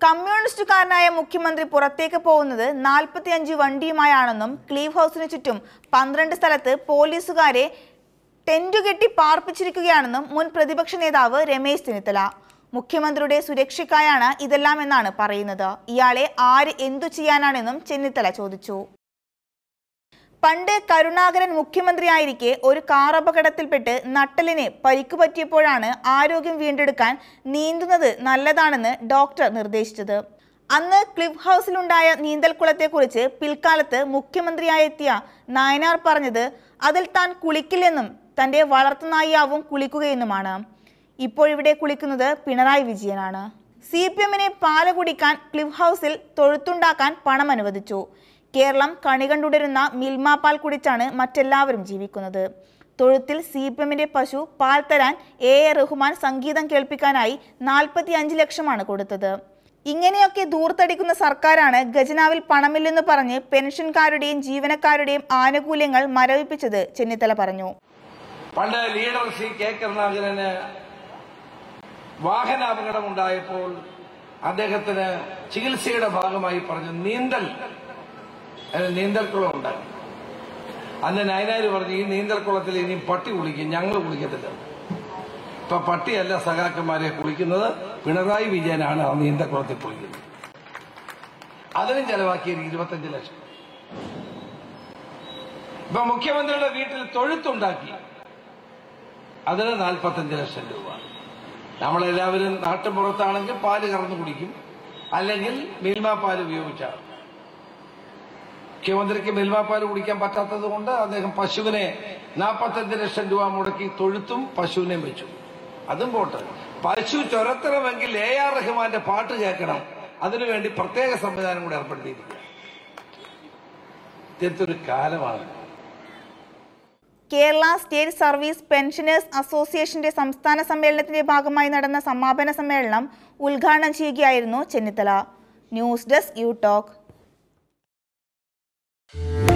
കമ്മ്യൂണിസ്റ്റുകാരനായ മുഖ്യമന്ത്രി പുറത്തേക്ക് പോകുന്നത് നാൽപ്പത്തിയഞ്ച് വണ്ടിയുമായാണെന്നും ക്ലീവ് ഹൗസിന് ചുറ്റും പന്ത്രണ്ട് സ്ഥലത്ത് പോലീസുകാരെ ടെന്റുകെട്ടി പാർപ്പിച്ചിരിക്കുകയാണെന്നും മുൻ പ്രതിപക്ഷ നേതാവ് രമേശ് ചെന്നിത്തല മുഖ്യമന്ത്രിയുടെ സുരക്ഷയ്ക്കായാണ് ഇതെല്ലാം എന്നാണ് പറയുന്നത് ഇയാളെ ആര് എന്തു ചെയ്യാനാണെന്നും ചെന്നിത്തല ചോദിച്ചു പണ്ട് കരുണാകരൻ മുഖ്യമന്ത്രിയായിരിക്കെ ഒരു കാർ അപകടത്തിൽപ്പെട്ട് നട്ടലിന് പരിക്കു പറ്റിയപ്പോഴാണ് ആരോഗ്യം വീണ്ടെടുക്കാൻ നീന്തുന്നത് നല്ലതാണെന്ന് ഡോക്ടർ നിർദ്ദേശിച്ചത് അന്ന് ക്ലിഫ് ഹൗസിലുണ്ടായ നീന്തൽക്കുളത്തെക്കുറിച്ച് പിൽക്കാലത്ത് മുഖ്യമന്ത്രിയായെത്തിയ നായനാർ പറഞ്ഞത് അതിൽ താൻ കുളിക്കില്ലെന്നും തന്റെ വളർത്തുനായിയാവും കുളിക്കുകയെന്നുമാണ് ഇപ്പോഴിവിടെ കുളിക്കുന്നത് പിണറായി വിജയനാണ് സി പി എമ്മിനെ പാല കുടിക്കാൻ ക്ലിഫ് ഹൗസിൽ തൊഴുത്തുണ്ടാക്കാൻ പണം അനുവദിച്ചു കേരളം കണി കണ്ടുടരുന്ന മിൽമ പാൽ കുടിച്ചാണ് മറ്റെല്ലാവരും ജീവിക്കുന്നത് തൊഴുത്തിൽ സി പി എമ്മിന്റെ പശു പാൽ തരാൻ എ എ റഹ്മാൻ സംഗീതം കേൾപ്പിക്കാനായി നാൽപ്പത്തി അഞ്ച് ലക്ഷമാണ് കൊടുത്തത് ഇങ്ങനെയൊക്കെ ദൂർത്തടിക്കുന്ന സർക്കാരാണ് ഖജനാവിൽ പണമില്ലെന്ന് പറഞ്ഞ് പെൻഷൻകാരുടെയും ജീവനക്കാരുടെയും ആനുകൂല്യങ്ങൾ മരവിപ്പിച്ചത് ചെന്നിത്തല പറഞ്ഞു പണ്ട് ലീഡർ ശ്രീ കെ കരുണാകരന് വാഹനാപകടം ഉണ്ടായപ്പോൾ അദ്ദേഹത്തിന് ചികിത്സയുടെ ഭാഗമായി പറഞ്ഞു നീന്തൽ അതിന് നീന്തൽക്കുളം ഉണ്ടാക്കി അന്ന് നയനാര് പറഞ്ഞു ഈ നീന്തൽക്കുളത്തിൽ ഇനി പട്ടി കുളിക്കും ഞങ്ങൾ കുളിക്കത്തില്ല ഇപ്പൊ പട്ടിയല്ല സഖാക്കന്മാരെ കുളിക്കുന്നത് പിണറായി വിജയനാണ് ആ നീന്തൽക്കുളത്തിൽ കുളിക്കുന്നത് അതിനും ചെലവാക്കിയത് ഇരുപത്തഞ്ച് ലക്ഷം ഇപ്പൊ മുഖ്യമന്ത്രിയുടെ വീട്ടിൽ തൊഴുത്തുണ്ടാക്കി അതിന് നാൽപ്പത്തഞ്ച് ലക്ഷം രൂപ നമ്മളെല്ലാവരും നാട്ടുപുറത്താണെങ്കിൽ പാല് കറന്നു കുടിക്കും അല്ലെങ്കിൽ മിൽമ പാൽ ഉപയോഗിച്ചാണ് മുഖ്യമന്ത്രിക്ക് മിൽമ പാൽ കുടിക്കാൻ പറ്റാത്തത് കൊണ്ട് അദ്ദേഹം പശുവിനെ നാൽപ്പത്തഞ്ച് ലക്ഷം രൂപ മുടക്കി തൊഴുത്തും പശുവിനെയും വെച്ചു അതും പോട്ട് പശു ചൊരത്തണമെങ്കിൽ എ ആർ റഹ്മാന്റെ പാട്ട് കേൾക്കണം അതിനുവേണ്ടി പ്രത്യേക സംവിധാനം കൂടെ ഏർപ്പെടുത്തിയിരിക്കുക ഇങ്ങനത്തെ ഒരു കാലമാണ് കേരള സ്റ്റേറ്റ് സർവീസ് പെൻഷനേഴ്സ് അസോസിയേഷന്റെ സംസ്ഥാന സമ്മേളനത്തിന്റെ ഭാഗമായി നടന്ന സമാപന സമ്മേളനം ഉദ്ഘാടനം ചെയ്യുകയായിരുന്നു Chennithala news desk you talk